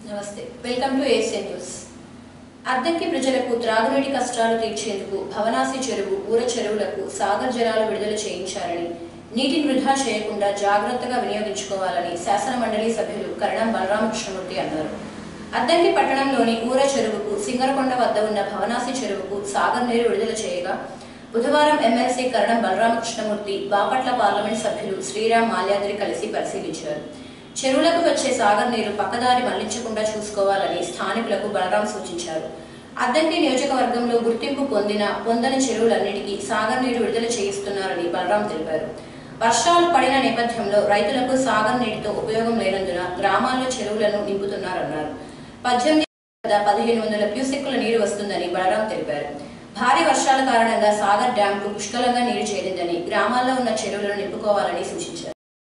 నమస్తే welcome to Asian news అద్దెకి ప్రజలకు త్రాగునీటి కష్టాలు తీర్చేందుకు భవనాసి చెరువు ఊర చెరువులకు సాగర్ జలాలు విడుదల చేయించాలని నీటిని వృధా చేయకుండా జాగ్రత్తగా వినియోగించుకోవాలని శాసన మండలి సభ్యులు కరణం బలరామకృష్ణమూర్తి అన్నారు అద్దంకి పట్టణంలోని ఊర చెరువుకు సింగరకొండ వద్ద ఉన్న భవనాసి చెరువుకు సాగర్ నీరు విడుదల చేయగా బుధవారం ఎమ్మెల్సీ కరణం బలరామకృష్ణమూర్తి బాపట్ల పార్లమెంట్ సభ్యులు శ్రీరామ్ మాల్యాద్రి కలిసి పరిశీలించారు చెరువులకు వచ్చే సాగర్ నీరు పక్కదారి మళ్లించకుండా చూసుకోవాలని స్థానికులకు బలరాం సూచించారు అద్దంకి నియోజకవర్గంలో గుర్తింపు పొందిన పొందని చెరువులన్నిటికీ సాగర్ నీరు విడుదల చేయిస్తున్నారని బలరాం తెలిపారు వర్షాలు పడిన నేపథ్యంలో రైతులకు సాగర్ నీటితో ఉపయోగం లేనందున గ్రామాల్లో చెరువులను నింపుతున్నారన్నారు పద్దెనిమిది వద్ద పదిహేను వందల క్యూసెక్కుల నీరు వస్తుందని బలరాం తెలిపారు భారీ వర్షాల కారణంగా సాగర్ డ్యాంకు పుష్కలంగా నీరు చేరిందని గ్రామాల్లో ఉన్న చెరువులను నింపుకోవాలని సూచించారు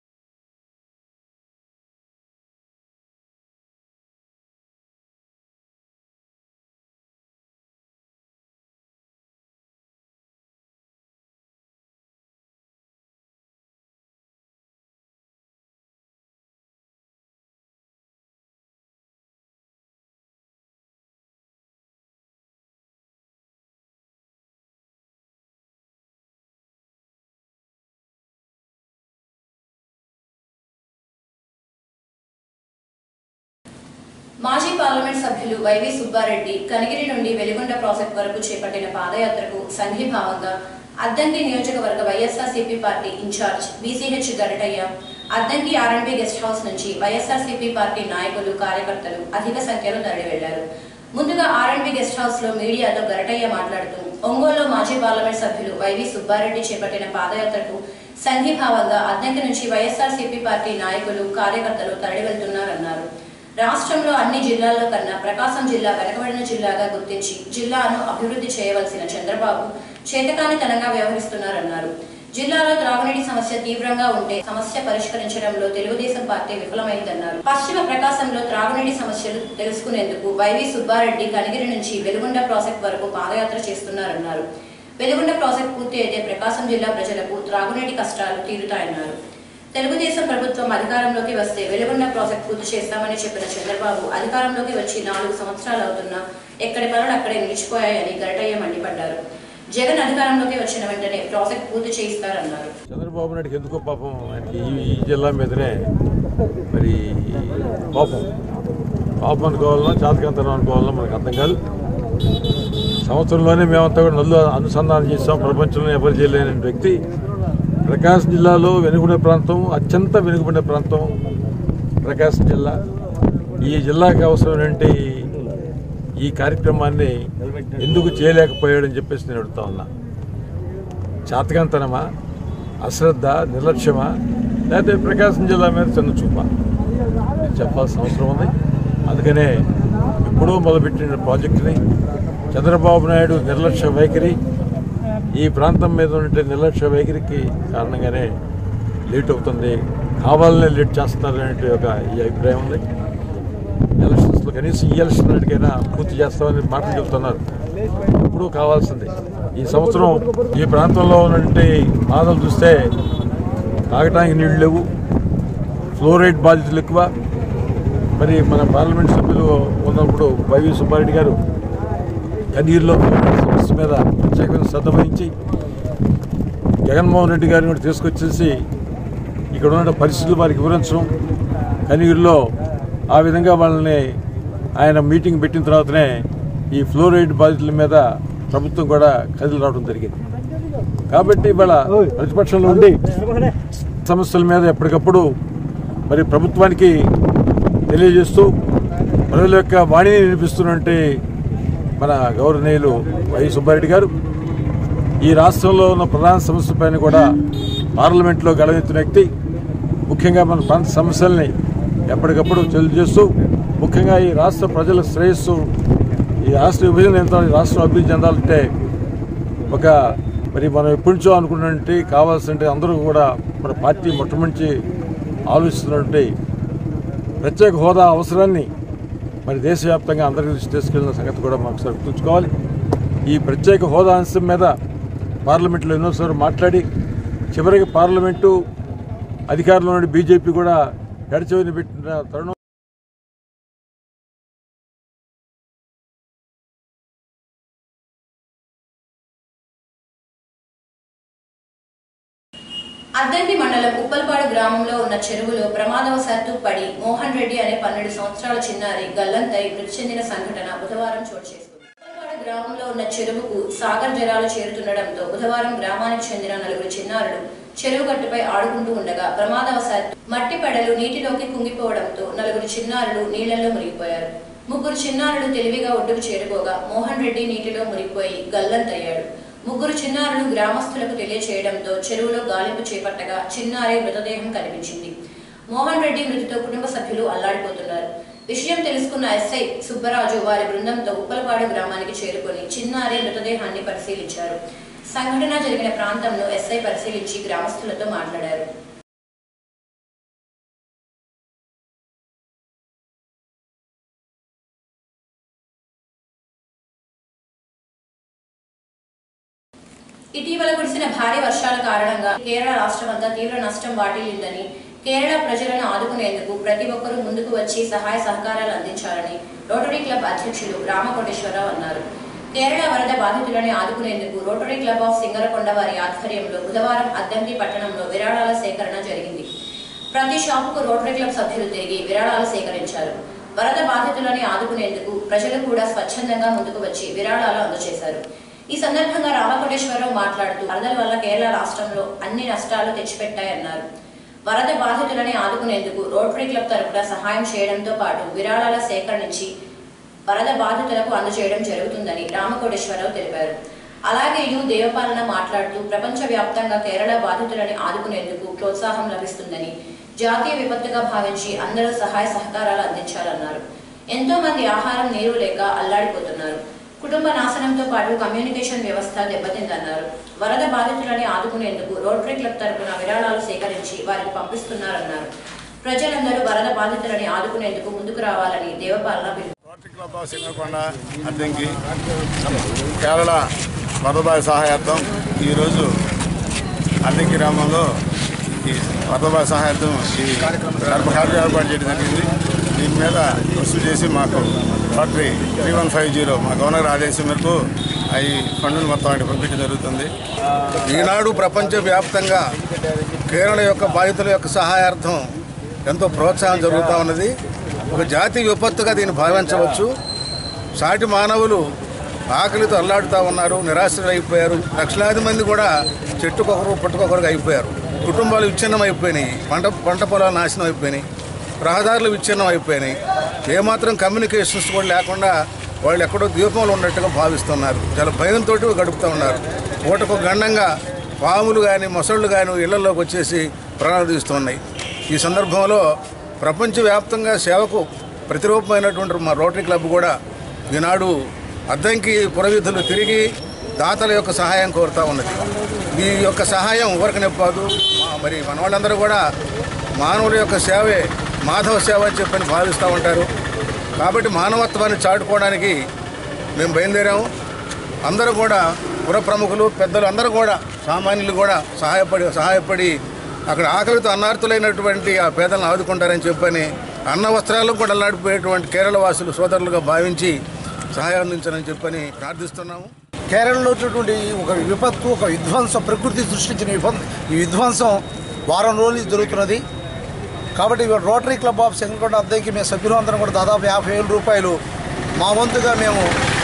మాజీ పార్లమెంట్ సభ్యులు వైవి సుబ్బారెడ్డి కనిగిరి నుండి వెలిగొండ ప్రాజెక్ట్ వరకు చేపట్టిన పాదయాత్రకు సంఘీభావంగా అద్దంకి నియోజకవర్గ YSRCP party incharge BCH Garataiah Addanki R and B guest house నుంచి వైఎస్ఆర్సీపీ పార్టీ నాయకులు కార్యకర్తలు అధిక సంఖ్యలో తరలి వెళ్లారు ముందుగా ఆర్ఎండ్బి గెస్ట్ హౌస్ లో మీడియాతో గరటయ్య మాట్లాడుతూ ఒంగోలులో మాజీ పార్లమెంట్ సభ్యులు వైవి సుబ్బారెడ్డి చేపట్టిన పాదయాత్రకు సంఘీభావంగా అద్దంకి నుంచి వైఎస్ఆర్సీపీ పార్టీ నాయకులు కార్యకర్తలు తరలి వెళ్తున్నారన్నారు రాష్ట్రంలో అన్ని జిల్లాల్లో కన్నా ప్రకాశం జిల్లా వెనకబడిన జిల్లాగా గుర్తించి జిల్లాను అభివృద్ధి చేయవలసిన చంద్రబాబు చేతకానితనంగా వ్యవహరిస్తున్నారన్నారు జిల్లాలో త్రాగునీటి సమస్య తీవ్రంగా ఉంటే సమస్య పరిష్కరించడంలో తెలుగుదేశం పార్టీ విఫలమైందన్నారు పశ్చిమ ప్రకాశంలో త్రాగునీటి సమస్యలు తెలుసుకునేందుకు వైవి సుబ్బారెడ్డి కనిగిరి నుంచి వెలుగొండ ప్రాజెక్ట్ వరకు పాదయాత్ర చేస్తున్నారన్నారు వెలుగొండ ప్రాజెక్ట్ పూర్తి అయితే ప్రకాశం జిల్లా ప్రజలకు త్రాగునీటి కష్టాలు తీరుతాయన్నారు తెలుగుదేశం ప్రభుత్వం అధికారంలోకి వస్తే వెలుగొండ ప్రాజెక్ట్ పూర్తి చేస్తామని చెప్పిన చంద్రబాబు అధికారంలోకి వచ్చి నాలుగు సంవత్సరాలు అవుతున్నా ఎక్కడి పనులు అక్కడే నిలిచిపోయాయని గరటయ్య మండిపడ్డారు జగన్ అధికారంలోకి వచ్చిన వెంటనే ప్రాజెక్ట్ పూర్తి చేయిస్తారన్నారు చంద్రబాబు నాయుడుకి ఎందుకో పాపం ఆయనకి ఈ ఈ జిల్లా మీదనే మరి పాపం పాపం అనుకోవాలన్నా చాతకంతనం అనుకోవాలన్నా మనకు అర్థం కాదు సంవత్సరంలోనే మేమంతా కూడా నల్లు అనుసంధానం చేసాం ప్రపంచంలో ఎవరు చేయలేని వ్యక్తి ప్రకాశం జిల్లాలో వెనుకబడిన ప్రాంతం అత్యంత వెనుకబడిన ప్రాంతం ప్రకాశం జిల్లా ఈ జిల్లాకి అవసరమైనటువంటి ఈ కార్యక్రమాన్ని ఎందుకు చేయలేకపోయాడని చెప్పేసి నేను అడుగుతా ఉన్నా చాతకంతనమా అశ్రద్ధ నిర్లక్ష్యమా లేకపోతే ప్రకాశం జిల్లా మీద చిన్న చూప ఇది చెప్పాల్సిన అవసరం ఉంది అందుకనే ఎప్పుడో మొదలుపెట్టిన ప్రాజెక్టుని చంద్రబాబు నాయుడు నిర్లక్ష్య వైఖరి ఈ ప్రాంతం మీద ఉండే నిర్లక్ష్య వైఖరికి కారణంగానే లేట్ అవుతుంది కావాలనే లేట్ చేస్తున్నారనే ఒక ఈ అభిప్రాయం ఉంది ఎలక్షన్స్లో కనీసం ఈ ఎలక్షన్ నాటికైనా పూర్తి చేస్తామని మాటలు చెబుతున్నారు ఇప్పుడు కావాల్సింది ఈ సంవత్సరం ఈ ప్రాంతంలో ఉన్నటువంటి బాధలు చూస్తే తాగటానికి నీళ్లు లేవు ఫ్లోరైడ్ బాధితులు ఎక్కువ మరి మన పార్లమెంట్ సభ్యులు ఉన్నప్పుడు వైవి సుబ్బారెడ్డి గారు కన్నీరులో ఫ్లోరైడ్ సమస్య మీద ప్రత్యేకమైన శ్రద్ధ వహించి జగన్మోహన్ రెడ్డి గారిని కూడా తీసుకొచ్చేసి ఇక్కడ ఉన్న పరిస్థితులు వారికి వివరించడం కనీరులో ఆ విధంగా వాళ్ళని ఆయన మీటింగ్ పెట్టిన తర్వాతనే ఈ ఫ్లోరైడ్ బాధితుల మీద ప్రభుత్వం కూడా కదిలి రావడం జరిగింది కాబట్టి ఇవాళ ప్రతిపక్షంలో ఉండి సమస్యల మీద ఎప్పటికప్పుడు మరి ప్రభుత్వానికి తెలియజేస్తూ ప్రజల యొక్క వాణిని వినిపిస్తున్నట్టు మన గౌరవనీయులు వై సుబ్బారెడ్డి గారు ఈ రాష్ట్రంలో ఉన్న ప్రధాన సమస్యలపైన కూడా పార్లమెంట్లో గళమెత్తిన వ్యక్తి ముఖ్యంగా మన ప్రాంత సమస్యల్ని ఎప్పటికప్పుడు తెలియజేస్తూ ముఖ్యంగా ఈ రాష్ట్ర ప్రజల శ్రేయస్సు ఈ రాష్ట్ర విభజన ఎంత ఈ రాష్ట్రం అభివృద్ధి చెందాలంటే ఒక మరి మనం ఎప్పటి నుంచో అనుకున్నట్టు కావాల్సిన అందరూ కూడా మన పార్టీ మొట్టమొదటి ఆలోచిస్తున్నటువంటి ప్రత్యేక హోదా అవసరాన్ని మరి దేశవ్యాప్తంగా అందరికీ దృష్టి తీసుకెళ్లిన సంగతి కూడా మనం ఒకసారి గుర్తుంచుకోవాలి ఈ ప్రత్యేక హోదా అంశం మీద పార్లమెంట్లో ఎన్నోసార్లు మాట్లాడి చివరికి పార్లమెంటు అధికారంలో బీజేపీ కూడా గడిచేవని పెట్టిన తరుణం అద్దంకి మండలం ఉప్పల్పాడు గ్రామంలో ఉన్న చెరువులో ప్రమాదవశాత్తు పడి మోహన్ రెడ్డి అనే పన్నెండు సంవత్సరాల చిన్నారి గల్లంతై మృతి చెందిన సంఘటన బుధవారం చోటు చేసుకుంది ఉప్పల్పాడు గ్రామంలో ఉన్న చెరువుకు సాగర్ జలాలు చేరుతుండటంతో బుధవారం గ్రామానికి చెందిన నలుగురు చిన్నారులు చెరువు గట్టుపై ఆడుకుంటూ ఉండగా ప్రమాదవశాత్తు మట్టి పెడలు నీటిలోకి కుంగిపోవడంతో నలుగురు చిన్నారులు నీళ్లలో మునిగిపోయారు ముగ్గురు చిన్నారులు తెలివిగా ఒడ్డుకు చేరుకోగా మోహన్ రెడ్డి నీటిలో మునిగిపోయి గల్లంతయ్యాడు ముగ్గురు చిన్నారులు గ్రామస్తులకు తెలియచేయడంతో చెరువులో గాలింపు చేపట్టగా చిన్నారి మృతదేహం కనిపించింది మోహన్ రెడ్డి మృతితో కుటుంబ సభ్యులు అల్లాడిపోతున్నారు విషయం తెలుసుకున్న ఎస్ఐ సుబ్బరాజు వారి బృందంతో ఉప్పలపాడు గ్రామానికి చేరుకొని చిన్నారి మృతదేహాన్ని పరిశీలించారు సంఘటన జరిగిన ప్రాంతంలో ఎస్ఐ పరిశీలించి గ్రామస్తులతో మాట్లాడారు ఇటీవల కురిసిన భారీ వర్షాల కారణంగా కేరళ రాష్ట్రమంతా తీవ్ర నష్టం వాటిల్లిందని కేరళ ప్రజలను ఆదుకునేందుకు ప్రతి ఒక్కరూ ముందుకు వచ్చి సహాయ సహకారాలు అందించాలని రోటరీ క్లబ్ అధ్యక్షులు రామకోటేశ్వరరావు అన్నారు కేరళ వరద బాధితులని ఆదుకునేందుకు రోటరీ క్లబ్ ఆఫ్ సింగరకొండ వారి ఆధ్వర్యంలో బుధవారం అద్దంకి పట్టణంలో విరాళాల సేకరణ జరిగింది ప్రతి షాపుకు రోటరీ క్లబ్ సభ్యులు తిరిగి విరాళాలు సేకరించారు వరద బాధితులని ఆదుకునేందుకు ప్రజలు కూడా స్వచ్ఛందంగా ముందుకు వచ్చి విరాళాలు అందజేశారు ఈ సందర్భంగా రామకోటేశ్వరరావు మాట్లాడుతూ వరదల వల్ల కేరళ రాష్ట్రంలో అన్ని నష్టాలు తెచ్చిపెట్టాయన్నారు వరద బాధితులని ఆదుకునేందుకు రోటరీ క్లబ్ తరపున సహాయం చేయడంతో పాటు విరాళాల సేకరించి వరద బాధితులకు అందజేయడం జరుగుతుందని రామకోటేశ్వరరావు తెలిపారు అలాగే యు దేవపాలన మాట్లాడుతూ ప్రపంచవ్యాప్తంగా కేరళ బాధితులని ఆదుకునేందుకు ప్రోత్సాహం లభిస్తుందని జాతీయ విపత్తుగా భావించి అందరూ సహాయ సహకారాలు అందించాలన్నారు ఎంతో మంది ఆహారం నీరు లేక అల్లాడిపోతున్నారు కుటుంబ నాశనంతో పాటు కమ్యూనికేషన్ వ్యవస్థ దెబ్బతిందన్నారు వరద బాధితులని ఆదుకునేందుకు రోటరీ క్లబ్ తరపున విరాళాలు సేకరించి వారికి పంపిస్తున్నారన్నారు ప్రజలందరూ వరద బాధితులని ఆదుకునేందుకు ముందుకు రావాలని దేవపాలన పిలుపు rotary club of Singakonda Addanki Kerala వరదబాయి సహాయార్థం ఈరోజు అద్దెంకి గ్రామంలో ఈ వరదబాయి సహాయార్థం ఈ కార్యక్రమం ఏర్పాటు చేయడం జరిగింది దీని మీద కృషి చేసి మాకు rotary three one five zero మా గవర్నర్ ఆదేశం మేరకు అవి ఫండ్లు మొత్తం అక్కడ పంపించడం జరుగుతుంది ఈనాడు ప్రపంచవ్యాప్తంగా కేరళ యొక్క బాధితుల యొక్క సహాయార్థం ఎంతో ప్రోత్సాహం జరుగుతూ ఉన్నది ఒక జాతి విపత్తుగా దీన్ని భావించవచ్చు సాటి మానవులు ఆకలితో అల్లాడుతూ ఉన్నారు నిరాశ్రయులు అయిపోయారు లక్షలాది మంది కూడా చెట్టుకొకరు పుట్టుకొకరుగా అయిపోయారు కుటుంబాలు విచ్ఛిన్నం అయిపోయినాయి పంట పంట పొలాలు నాశనం అయిపోయినాయి రహదారులు విచ్ఛిన్నం అయిపోయినాయి ఏమాత్రం కమ్యూనికేషన్స్ కూడా లేకుండా వాళ్ళు ఎక్కడో ద్వీపంలో ఉన్నట్టుగా భావిస్తున్నారు చాలా భయంతో గడుపుతూ ఉన్నారు పూటకు గండంగా పాములు కానీ మొసళ్ళు కానీ ఇళ్లలోకి వచ్చేసి ప్రాణాలు తీస్తున్నాయి ఈ సందర్భంలో ప్రపంచవ్యాప్తంగా సేవకు ప్రతిరూపమైనటువంటి మా రోటరీ క్లబ్ కూడా ఈనాడు అద్దంకి పురవీధులు తిరిగి దాతల యొక్క సహాయం కోరుతూ ఉన్నది ఈ యొక్క సహాయం ఎవరికి నింపాదు మా- మరి మన వాళ్ళందరూ కూడా మానవుల యొక్క సేవే మాధవ సేవ అని చెప్పని భావిస్తూ ఉంటారు కాబట్టి మానవత్వాన్ని చాటుకోవడానికి మేము బయలుదేరాము అందరూ కూడా పుర ప్రముఖులు పెద్దలు అందరూ కూడా సామాన్యులు కూడా సహాయపడి సహాయపడి అక్కడ ఆకలితో అన్నార్థులైనటువంటి ఆ పేదలను ఆదుకుంటారని చెప్పని అన్న వస్త్రాలకు కూడా అల్లాడిపోయేటువంటి కేరళ వాసులు సోదరులుగా భావించి సహాయం అందించాలని చెప్పని ప్రార్థిస్తున్నాము కేరళలో ఉన్నటువంటి ఒక విపత్తు ఒక విధ్వంసం ప్రకృతి సృష్టించిన విప- ఈ విధ్వంసం వారం రోజులు నుంచి జరుగుతున్నది కాబట్టి ఇవాళ రోటరీ క్లబ్ ఆఫ్ శంకరకొండ అద్దెకి మేము సభ్యులు అందరం కూడా దాదాపు యాభై వేల రూపాయలు మా వంతుగా మేము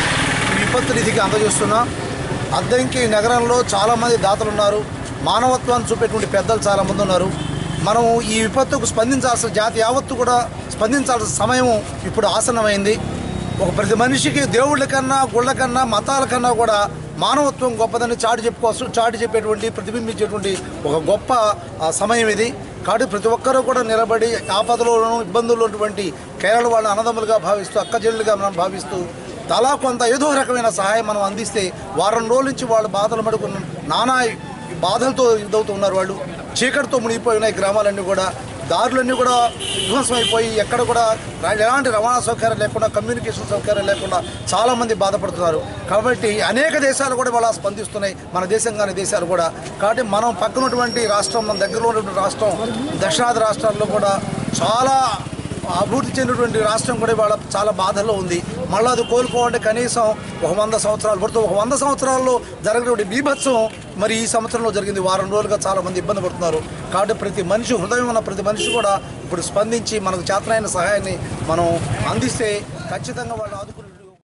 ఈ విపత్తు నిధికి అందజేస్తున్నాం అద్దెంకి నగరంలో చాలామంది దాతలు ఉన్నారు మానవత్వాన్ని చూపేటువంటి పెద్దలు చాలామంది ఉన్నారు మనం ఈ విపత్తుకు స్పందించాల్సిన జాతి యావత్తు కూడా స్పందించాల్సిన సమయం ఇప్పుడు ఆసన్నమైంది ఒక ప్రతి మనిషికి దేవుళ్ళ కన్నా గుళ్ళ కన్నా మతాల కన్నా కూడా మానవత్వం గొప్పదని చాటి చెప్పుకోవచ్చు చాటి చెప్పేటువంటి ప్రతిబింబించేటువంటి ఒక గొప్ప ఆ, సమయం ఇది కాబట్టి ప్రతి ఒక్కరూ కూడా నిలబడి ఆపదలోనూ ఇబ్బందుల్లో ఉన్నటువంటి కేరళ వాళ్ళ అన్నదమ్ములుగా భావిస్తూ అక్క చెల్లెలుగా మనం భావిస్తూ తలా కొంత ఏదో రకమైన సహాయం మనం అందిస్తే వారం రోజుల నుంచి వాళ్ళ బాధలు మడుకు నానా బాధలతో ఇదవుతూ ఉన్నారు వాళ్ళు చీకటితో మునిగిపోయి ఉన్నాయి గ్రామాలన్నీ కూడా దారులన్నీ కూడా విధ్వంసం అయిపోయి ఎక్కడ కూడా రా- ఎలాంటి రవాణా సౌకర్యం లేకుండా కమ్యూనికేషన్ సౌకర్యం లేకుండా చాలామంది బాధపడుతున్నారు కాబట్టి అనేక దేశాలు కూడా వాళ్ళ స్పందిస్తున్నాయి మన దేశం కాని దేశాలు కూడా కాబట్టి మనం పక్కనటువంటి రాష్ట్రం మన దగ్గరలో ఉన్నటువంటి రాష్ట్రం దక్షిణాది రాష్ట్రాల్లో కూడా చాలా అభివృద్ధి చెందినటువంటి రాష్ట్రం కూడా ఇవాళ చాలా బాధల్లో ఉంది మళ్ళీ అది కోలుకోవాలంటే కనీసం ఒక వంద సంవత్సరాలు పడుతుంది ఒక వంద సంవత్సరాల్లో జరిగినటువంటి బీభత్సం మరి ఈ సంవత్సరంలో జరిగింది వారం రోజులుగా చాలా మంది ఇబ్బంది పడుతున్నారు కాబట్టి ప్రతి మనిషి హృదయం ఉన్న ప్రతి మనిషి కూడా ఇప్పుడు స్పందించి మనకు చేతనైన సహాయాన్ని మనం అందిస్తే ఖచ్చితంగా వాళ్ళు ఆదుకునే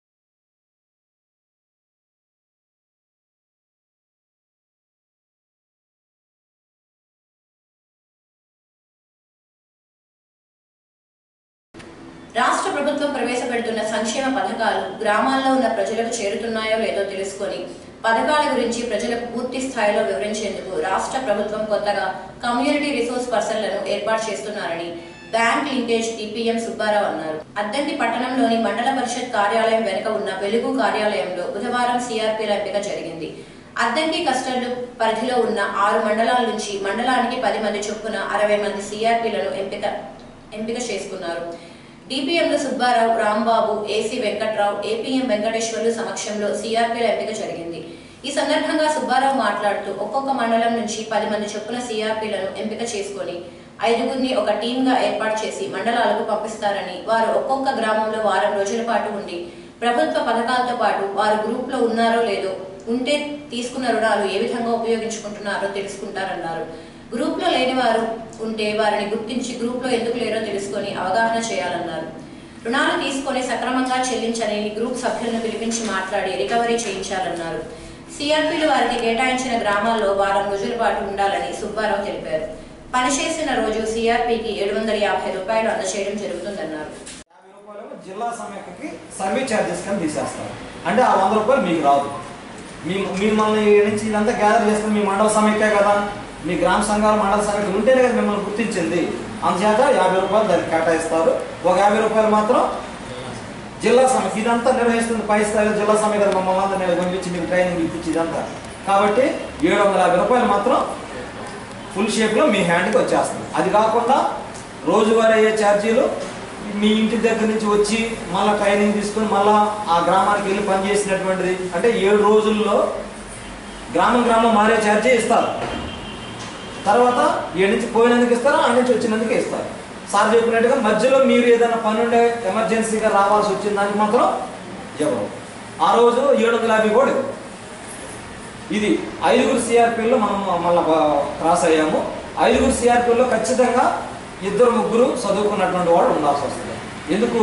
రాష్ట్ర ప్రభుత్వం ప్రవేశపెడుతున్న సంక్షేమ పథకాలు గ్రామాల్లో ఉన్న ప్రజలకు చేరుతున్నాయో లేదో తెలుసుకొని పథకాల గురించి ప్రజలకు పూర్తి స్థాయిలో వివరించేందుకు రాష్ట్ర ప్రభుత్వం కొత్తగా కమ్యూనిటీ రిసోర్స్ పర్సన్లను ఏర్పాటు చేస్తున్నారని బ్యాంక్ లింకేజ్ డిపిఎం సుబ్బారావు అన్నారు అద్దంకి పట్టణంలోని మండల పరిషత్ కార్యాలయం వెనుక ఉన్న వెలుగు కార్యాలయంలో బుధవారం సిఆర్పీల ఎంపిక జరిగింది అద్దంకి కస్టర్లు పరిధిలో ఉన్న ఆరు మండలాల నుంచి మండలానికి పది మంది చొప్పున అరవై మంది సిఆర్పీలను ఎంపిక ఎంపిక చేసుకున్నారు డిపిఎంలో సుబ్బారావు రాంబాబు ఏసీ వెంకట్రావు ఏపీఎం వెంకటేశ్వర్లు సమక్షంలో సిఆర్పీల ఎంపిక జరిగింది ఈ సందర్భంగా సుబ్బారావు మాట్లాడుతూ ఒక్కొక్క మండలం నుంచి పది మంది చొప్పున సిఆర్పీలను ఎంపిక చేసుకొని ఐదుగురిని ఒక టీంగా ఏర్పాటు చేసి మండలాలకు పంపిస్తారని వారు ఒక్కొక్క గ్రామంలో వారం రోజుల పాటు ఉండి ప్రభుత్వ పథకాలతో పాటు వారు గ్రూప్లో ఉన్నారో లేదో ఉంటే తీసుకున్న రుణాలు ఏ విధంగా ఉపయోగించుకుంటున్నారో తెలుసుకుంటారన్నారు గ్రూప్లో లేని వారు ఉంటే వారిని గుర్తించి గ్రూప్లో ఎందుకు లేరో తెలుసుకొని అవగాహన చేయాలన్నారు రుణాలు తీసుకొని సక్రమంగా చెల్లించని గ్రూప్ సభ్యులను పిలిపించి మాట్లాడి రికవరీ చేయించాలన్నారు సిఆర్పీలు వారికి కేటాయించిన గ్రామాల్లో వారం రోజుల పాటు ఉండాలని సుబ్బారావు తెలిపారు పనిచేసిన రోజు సిఆర్పీకి ఏడు వందల యాభై రూపాయలు అందజేయడం జరుగుతుందన్నారు యాభై రూపాయలు జిల్లా సమైక్యకి సర్వే ఛార్జెస్ కింద తీసేస్తారు అంటే ఆ వంద రూపాయలు మీకు రాదు మీ మిమ్మల్ని ఈ నుంచి ఇదంతా గ్యాదర్ చేసుకుని మీ మండల సమైక్య కదా మీ గ్రామ సంఘాలు మండల సమైక్య ఉంటేనే కదా మిమ్మల్ని గుర్తించింది అందుచేత యాభై రూపాయలు దానికి కేటాయిస్తారు ఒక యాభై రూపాయలు మాత్రం జిల్లా సమైక్య ఇదంతా నిర్వహిస్తుంది పై స్థాయిలో జిల్లా సమైక్య మమ్మల్ని అంతా నేను పంపించి మీకు ట్రైనింగ్ ఇప్పించి ఇదంతా కాబట్టి ఏడు వందల యాభై రూపాయలు మాత్రం ఫుల్ షేప్లో మీ హ్యాండ్కి వచ్చేస్తుంది అది కాకుండా రోజువారీ అయ్యే ఛార్జీలు మీ ఇంటి దగ్గర నుంచి వచ్చి మళ్ళీ ట్రైనింగ్ తీసుకుని మళ్ళీ ఆ గ్రామానికి వెళ్ళి పనిచేసినటువంటిది అంటే ఏడు రోజుల్లో గ్రామం గ్రామం మారే ఛార్జీ ఇస్తారు తర్వాత ఈ నుంచి పోయినందుకు ఇస్తారు ఆ నుంచి వచ్చినందుకు ఇస్తారు సార్ చెప్పినట్టుగా మధ్యలో మీరు ఏదైనా పని ఉండే ఎమర్జెన్సీగా రావాల్సి వచ్చిన దానికి మాత్రం ఎవరు ఆ రోజు ఏడు వందల యాభై కూడా ఇవ్వరు. ఇది ఐదుగురు సిఆర్పీల్లో మనం మళ్ళీ క్రాస్ అయ్యాము ఐదుగురు సిఆర్పీల్లో ఖచ్చితంగా ఇద్దరు ముగ్గురు చదువుకున్నటువంటి వాళ్ళు ఉండాల్సి వస్తుంది ఎందుకు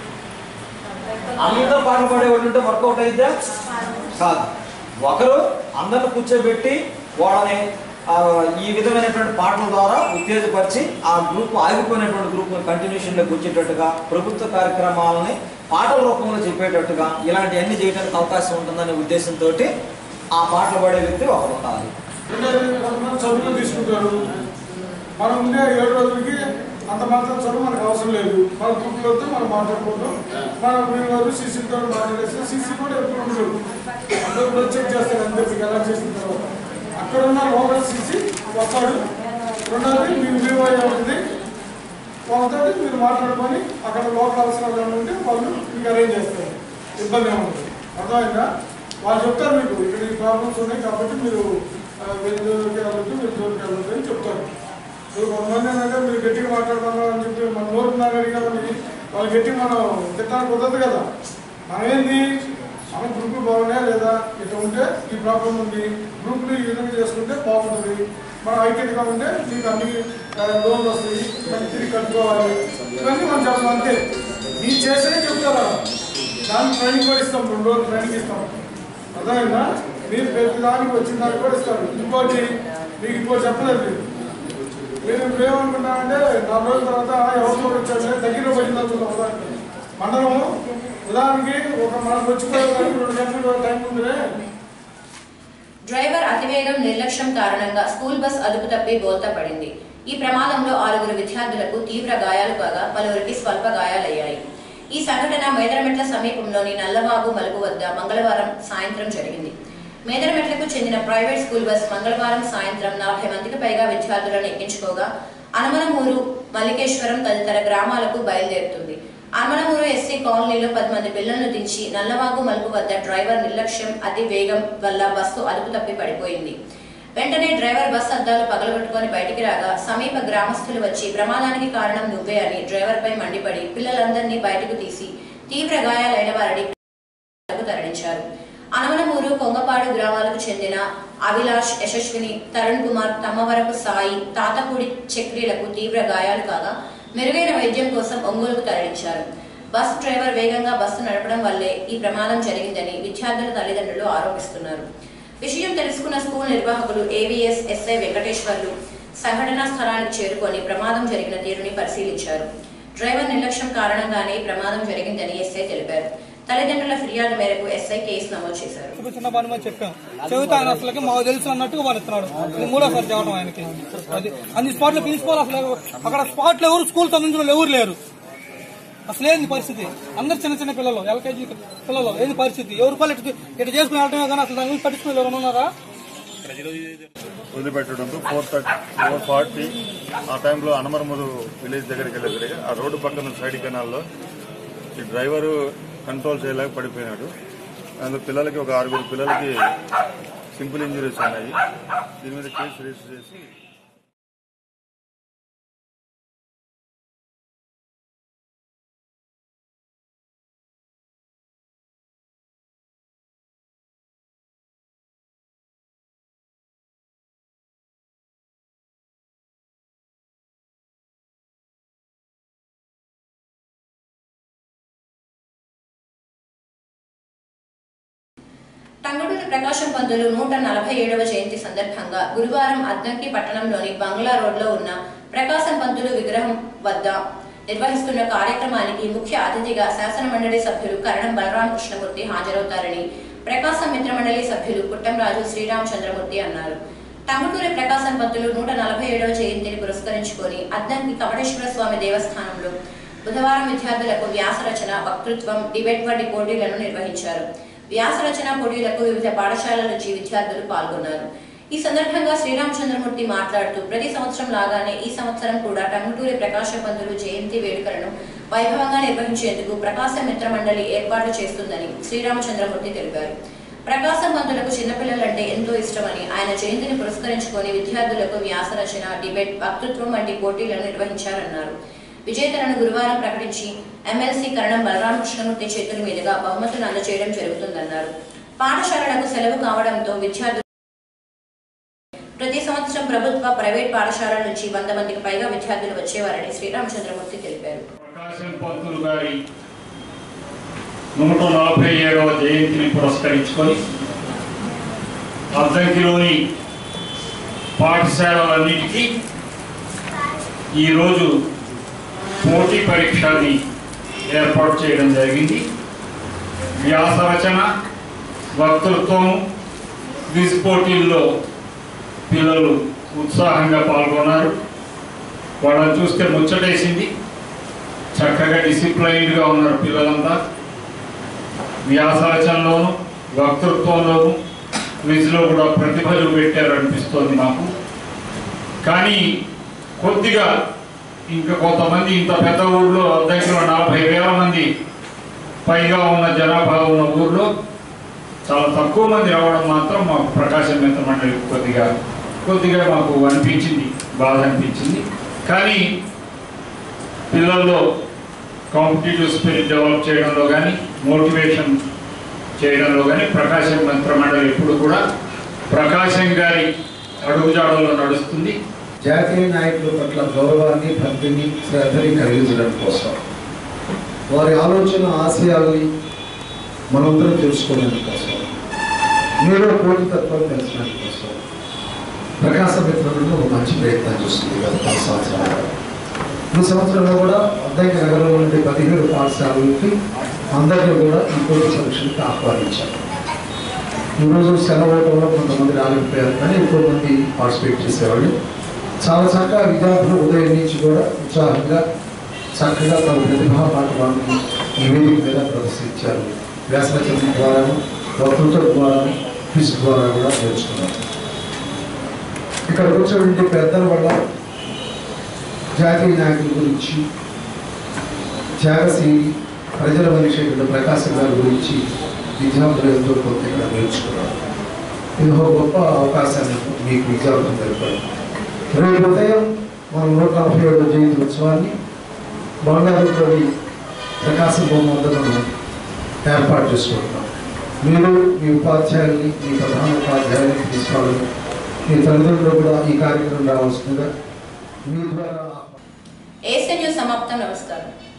అందరూ పాటలు పాడేవాళ్ళు ఉంటే వర్కౌట్ అయితే కాదు ఒకరు అందరిని కూర్చోబెట్టి వాళ్ళని ఆ, ఈ విధమైనటువంటి పాటల ద్వారా ఉత్తేజపరిచి ఆ గ్రూప్ ఆగిపోయినటువంటి గ్రూప్ కంటిన్యూషన్లోకి వచ్చేటట్టుగా ప్రభుత్వ కార్యక్రమాలని పాటల రూపంలో చెప్పేటట్టుగా ఇలాంటివన్నీ చేయడానికి అవకాశం ఉంటుందనే ఉద్దేశంతో ఆ పాటలు పాడే వ్యక్తి ఒకరు ఉండాలి రెండోది కొంతమంది చదువులు తీసుకుంటారు మనం ఉండే ఏడు రోజులకి అంత మాత్రం చదువు మనకు అవసరం లేదు మన గ్రూప్లతో మనం మాట్లాడుకుంటాం మనం మేము రోజు సీసీతో మాట్లాడేస్తే సీసీ కూడా ఎప్పుడు ఉండదు అందరూ కూడా చెక్ చేస్తారు అందరికి ఎలా చేసిన తర్వాత అక్కడ ఉన్న లోకల్ సీసీ వస్తాడు రెండోది మీ వివో ఉంటుంది వాళ్ళతో మీరు మాట్లాడుకొని అక్కడ లోకల్ అవసరాలు ఏమైనా ఉంటే వాళ్ళు మీకు అరేంజ్ చేస్తారు ఇబ్బంది ఏముంటుంది అర్థమైందా వాళ్ళు చెప్తారు మీకు ఇక్కడ ఈ ప్రాబ్లమ్స్ ఉన్నాయి కాబట్టి మీరు ఆ, వీళ్ళ జోలికి వెళ్ళొద్దు వీళ్ళ జోలికి వెళ్ళొద్దు అని చెప్తారు ఇప్పుడు కొంతమంది ఏంటంటే మీరు గట్టిగా మాట్లాడుతున్నారు అని చెప్పి మన నోరు ఉన్నారని కాబట్టి వాళ్ళు గట్టిగా మనం తిట్టడానికి కుదరదు కదా మనం ఏంది మన గ్రూపులు బాగున్నాయా లేదా ఇట్లా ఉంటే ఈ ప్రాబ్లం ఉంది గ్రూపులు ఈ విధంగా చేసుకుంటే బాగుంటుంది మనం ఐక్యతగా ఉంటే మీకు అన్ని ఆ, లోన్లు వస్తాయి మనం తిరిగి కట్టుకోవాలి ఇవన్నీ మనం చెప్పాలి అంతే మీరు చేసేదే చెప్తారా దానికి ట్రైనింగ్ కూడా ఇస్తాం రెండు రోజులు ట్రైనింగ్ ఇస్తాం అర్థమైందా మీరు ప్రతి దానికి వచ్చిన దానికి కూడా ఇస్తారు ఇంకోటి మీకు ఇంకోటి చెప్పలేదు మీరు మీరు ఏమనుకుంటామంటే నాలుగు రోజుల తర్వాత ఎవరితో వచ్చారు దగ్గర పోయిన తర్వాత మండలం ఉదాహరణకి ఒక మనం వచ్చిపోయేదానికి రెండు గంటలు టైం ఉందిలే డ్రైవర్ అతివేగం నిర్లక్ష్యం కారణంగా స్కూల్ బస్ అదుపు తప్పి బోల్తా పడింది ఈ ప్రమాదంలో ఆరుగురు విద్యార్థులకు తీవ్ర గాయాలు కాగా పలువురికి స్వల్ప గాయాలయ్యాయి ఈ సంఘటన మేదరమెట్ల సమీపంలోని నల్లవాగు మలుపు వద్ద మంగళవారం సాయంత్రం జరిగింది మేదరమెట్లకు చెందిన ప్రైవేట్ స్కూల్ బస్ మంగళవారం సాయంత్రం నలభై మందికి పైగా విద్యార్థులను ఎక్కించుకోగా అనమనమూరు మల్లికేశ్వరం తదితర గ్రామాలకు బయలుదేరుతుంది అనమనమూరు ఎస్సీ కాలనీలో పది మంది పిల్లలను దించి నల్లవాగు మలుపు వద్ద డ్రైవర్ నిర్లక్ష్యం అతి వేగం వల్ల బస్సు అదుపు తప్పి పడిపోయింది వెంటనే డ్రైవర్ బస్ అద్దాలు పగలగొట్టుకొని బయటికి రాగా సమీప గ్రామస్తులు వచ్చి ప్రమాదానికి కారణం నువ్వే అని డ్రైవర్పై మండిపడి పిల్లలందరినీ బయటకు తీసి తీవ్ర గాయాలైన వారిని కు తరలించారు అనవనమూరు కొంగపాడు గ్రామాలకు చెందిన అభిలాష్ యశస్విని తరుణ్ కుమార్ తమ్మవరపు సాయి తాతపూడి చక్రీలకు తీవ్ర గాయాలు కాగా మెరుగైన వైద్యం కోసం ఒంగోలుకు తరలించారు బస్ డ్రైవర్ వేగంగా బస్సు నడపడం వల్లే ఈ ప్రమాదం జరిగిందని విద్యార్థుల తల్లిదండ్రులు ఆరోపిస్తున్నారు విషయం తెలుసుకున్న స్కూల్ నిర్వాహకులు ఏవీఎస్ ఎస్ఐ వెంకటేశ్వర్లు సంఘటనా స్థలానికి చేరుకొని ప్రమాదం జరిగిన తీరుని పరిశీలించారు డ్రైవర్ నిర్లక్ష్యం కారణంగానే ఈ ప్రమాదం జరిగిందని ఎస్ఐ తెలిపారు తల్లిదండ్రుల ఫిర్యాదు మేరకు ఎస్ఐ కేసు నమోదు చేశారు ఇప్పుడు చిన్న పని మీద చెప్పాం చెబుతా ఆయన అసలుకి మాకు తెలుసు అన్నట్టుగా వాళ్ళు ఇస్తున్నాడు ఇది మూడోసారి చెప్పడం ఆయనకి అది అన్ని స్పాట్ లో ప్రిన్సిపాల్ అసలు అక్కడ స్పాట్ లో ఎవరు స్కూల్ సంబంధించిన ఎవరు లేరు అసలు ఏంది పరిస్థితి అందరు చిన్న చిన్న పిల్లలు ఎల్కేజీ పిల్లలు ఏంది పరిస్థితి ఎవరు పళ్ళు ఇటు ఇటు చేసుకుని వెళ్ళటమే కానీ అసలు దాని గురించి పట్టించుకుని ఎవరు ఉన్నారా వదిలిపెట్టడంతో ఫోర్ థర్టీ ఫోర్ ఫార్టీ ఆ టైంలో అనమరమురు విలేజ్ దగ్గరికి వెళ్ళేసరికి ఆ రోడ్డు పక్కన సైడ్ కెనాల్లో ఈ డ్రైవరు కంట్రోల్ చేయలేక పడిపోయినాడు అందులో పిల్లలకి ఒక ఆరుగురు పిల్లలకి సింపుల్ ఇంజరీస్ ఉన్నాయి దీని మీద కేసు రిజిస్టర్ చేసి టంగుటూరి ప్రకాశం పంతులు నూట నలభై ఏడవ జయంతి సందర్భంగా గురువారం అద్దంకి పట్టణంలోని బంగ్లా రోడ్లో ఉన్న ప్రకాశం పంతులు విగ్రహం వద్ద నిర్వహిస్తున్న కార్యక్రమానికి ముఖ్య అతిథిగా శాసన మండలి సభ్యులు కరణం బలరామకృష్ణమూర్తి హాజరవుతారని ప్రకాశం మిత్రమండలి సభ్యులు పుట్టంరాజు శ్రీరామచంద్రమూర్తి అన్నారు టంగుటూరి ప్రకాశం పంతులు నూట నలభై ఏడవ జయంతిని పురస్కరించుకొని అద్దంకి కమటేశ్వర స్వామి దేవస్థానంలో బుధవారం విద్యార్థులకు వ్యాస రచన వక్తృత్వం డిబేట్ వంటి పోటీలను నిర్వహించారు వ్యాస రచన పోటీలకు వివిధ పాఠశాలల నుంచి విద్యార్థులు పాల్గొన్నారు ఈ సందర్భంగా శ్రీరామచంద్రమూర్తి మాట్లాడుతూ ప్రతి సంవత్సరం లాగానే ఈ సంవత్సరం కూడా టంగుటూరి ప్రకాశ పంతులు జయంతి వేడుకలను వైభవంగా నిర్వహించేందుకు ప్రకాశం మిత్ర మండలి ఏర్పాటు చేస్తుందని శ్రీరామచంద్రమూర్తి తెలిపారు ప్రకాశం పంతులకు చిన్నపిల్లలంటే ఎంతో ఇష్టమని ఆయన జయంతిని పురస్కరించుకొని విద్యార్థులకు వ్యాస రచన డిబేట్ వక్తృత్వం వంటి పోటీలను నిర్వహించారన్నారు విజేతలను గురువారం ప్రకటించి ఎమ్మెల్సీ కరణం బలరామకృష్ణమూర్తి చేతుల మీదుగా బహుమతులు అందజేయడం జరుగుతుందన్నారు పాఠశాలలకు సెలవు కావడంతో విద్యార్థులు ప్రతి సంవత్సరం ప్రభుత్వ ప్రైవేట్ పాఠశాలల నుంచి వంద మందికి పైగా విద్యార్థులు వచ్చేవారని శ్రీరామచంద్రమూర్తి తెలిపారు ప్రకాశం పంతులు గారి నూట నలభై ఏడవ జయంతిని పురస్కరించుకొని అద్దంకిలోని పాఠశాలలన్నిటికీ ఈరోజు పోటీ పరీక్షని ఏర్పాటు చేయడం జరిగింది వ్యాస రచన వక్తృత్వం క్విజ్ పోటీల్లో పిల్లలు ఉత్సాహంగా పాల్గొన్నారు వాళ్ళని చూస్తే ముచ్చటేసింది చక్కగా డిసిప్లైన్డ్గా ఉన్నారు పిల్లలంతా వ్యాస రచనలోను వక్తృత్వంలోను క్విజ్లో కూడా ప్రతిభ చూపెట్టారు అనిపిస్తోంది నాకు కానీ కొద్దిగా ఇంకా కొంతమంది ఇంత పెద్ద ఊళ్ళో దగ్గర నలభై వేల మంది పైగా ఉన్న జనాభా ఉన్న ఊర్లో చాలా తక్కువ మంది రావడం మాత్రం మాకు ప్రకాశం మిత్ర మండలి కొద్దిగా కొద్దిగా మాకు అనిపించింది బాధ అనిపించింది కానీ పిల్లల్లో కాంపిటేటివ్ స్పిరిట్ డెవలప్ చేయడంలో కానీ మోటివేషన్ చేయడంలో కానీ ప్రకాశం మిత్ర మండలి ఎప్పుడు కూడా ప్రకాశం గారి అడుగుజాడల్లో నడుస్తుంది జాతీయ నాయకుల పట్ల గౌరవాన్ని భక్తిని శ్రద్ధని కలిగించడం కోసం వారి ఆలోచన ఆశయాల్ని మనందరం తెలుసుకోవడానికి కోసం మీలో పోటీతత్వం పెంచడానికి కోసం ప్రకాశ మిత్రులను ఒక మంచి ప్రయత్నం చేస్తుంది గత పది సంవత్సరాలుగా ఈ సంవత్సరంలో కూడా అద్దెక నగరంలో నుండి పదిహేడు పాఠశాలలకి అందరినీ కూడా ఈ పోటీ పరీక్షలకు ఆహ్వానించారు ఈరోజు సెలవు అవడంలో కొంతమంది రాలేకపోయారు కానీ ఎక్కువ మంది పార్టిసిపేట్ చేసేవాళ్ళు చాలా చక్కగా విద్యార్థులు ఉదయం నుంచి కూడా ఉత్సాహంగా చక్కగా తమ ప్రతిభా పాఠవాన్ని ఈ వేదిక మీద ప్రదర్శించారు వ్యాసరచన ద్వారాను వక్తృత్వం ద్వారాను క్విజ్ ద్వారా కూడా నేర్చుకున్నారు ఇక్కడ కూర్చోబెట్టి పెద్దల వల్ల జాతీయ నాయకుల గురించి త్యాగశీలి ప్రజల మనిషి ప్రకాశం గారి గురించి విద్యార్థులు ఎంతో కొంత ఇక్కడ నేర్చుకున్నారు ఇది ఒక గొప్ప అవకాశాన్ని మీకు విద్యార్థులు తెలిపారు రేపు ఉదయం మనం నూట నలభై ఏడు జయంతి ఉత్సవాన్ని బంగారుపల్లి ప్రకాశం బొమ్మను ఏర్పాటు చేసుకుంటున్నాం మీరు మీ ఉపాధ్యాయుల్ని మీ ప్రధాన ఉపాధ్యాయుల్ని తీసుకోవాలని మీ తల్లిదండ్రులు కూడా ఈ కార్యక్రమం రావాల్సిందిగా మీ ద్వారా ఏసీ న్యూస్ సమాప్తం నమస్కారం